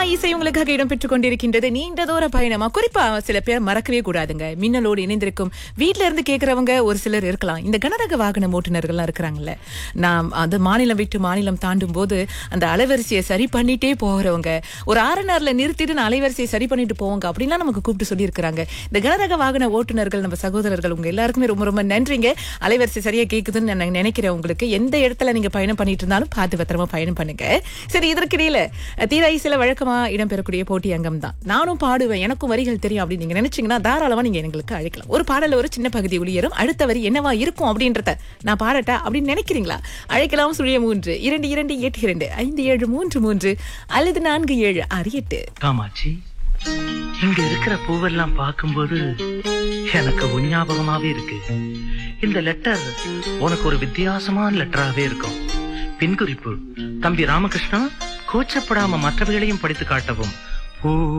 இசை உங்களுக்காக இடம்பெற்றுக் கொண்டிருக்கின்றது நீண்ட தூர பயணமா குறிப்பா சில பேர் மறக்கவே கூடாதுங்க மின்னலோடு இணைந்திருக்கும் வீட்ல இருந்து கேக்குறவங்க ஒரு சிலர் இருக்கலாம் இந்த கனரக வாகன ஓட்டுநர்கள்லாம் இருக்கிறாங்கல்ல நாம் அந்த மாநிலம் விட்டு மாநிலம் தாண்டும் போது அந்த அலைவரிசையை சரி பண்ணிட்டே போகிறவங்க ஒரு ஆர்என்ஆர்ல நிறுத்திட்டு நான் அலைவரிசையை சரி பண்ணிட்டு போவாங்க அப்படின்லாம் நமக்கு கூப்பிட்டு சொல்லியிருக்கிறாங்க இந்த கனரக வாகன ஓட்டுநர்கள் நம்ம சகோதரர்கள் உங்க எல்லாருக்குமே ரொம்ப ரொம்ப நன்றிங்க அலைவரிசை சரியா கேக்குதுன்னு நான் நினைக்கிறேன் உங்களுக்கு எந்த இடத்துல நீங்க பயணம் பண்ணிட்டு இருந்தாலும் பார்த்து பத்திரமா பயணம் பண்ணுங்க சரி இதற்கிடையில தீரா இசையில வழக்கமா இடம்பெறக்கூடிய போட்டி அங்கம் தான் நானும் பாடுவேன் எனக்கும் வரிகள் தெரியும் அப்படின்னு நீங்க நினைச்சீங்கன்னா தாராளமா நீங்க எங்களுக்கு அழைக்கலாம் ஒரு பாடல ஒரு சின்ன பகுதி ஒளியரும் அடுத்த வரி என்னவா இருக்கும் அப்படின்றத நான் பாடட்டா அப்படின்னு நினைக்கிறீங்களா அழைக்கலாம் சுழிய மூன்று இரண்டு இரண்டு எட்டு இரண்டு ஐந்து ஏழு மூன்று மூன்று அல்லது நான்கு ஏழு ஆறு எட்டு காமாட்சி இங்க இருக்கிற பூவெல்லாம் பார்க்கும்போது எனக்கு உன் ஞாபகமாவே இருக்கு இந்த லெட்டர் உனக்கு ஒரு வித்தியாசமான லெட்டராவே இருக்கும் பின்குறிப்பு தம்பி ராமகிருஷ்ணா கூச்சப்படாம மற்றவைகளையும் படித்து காட்டவும் பூ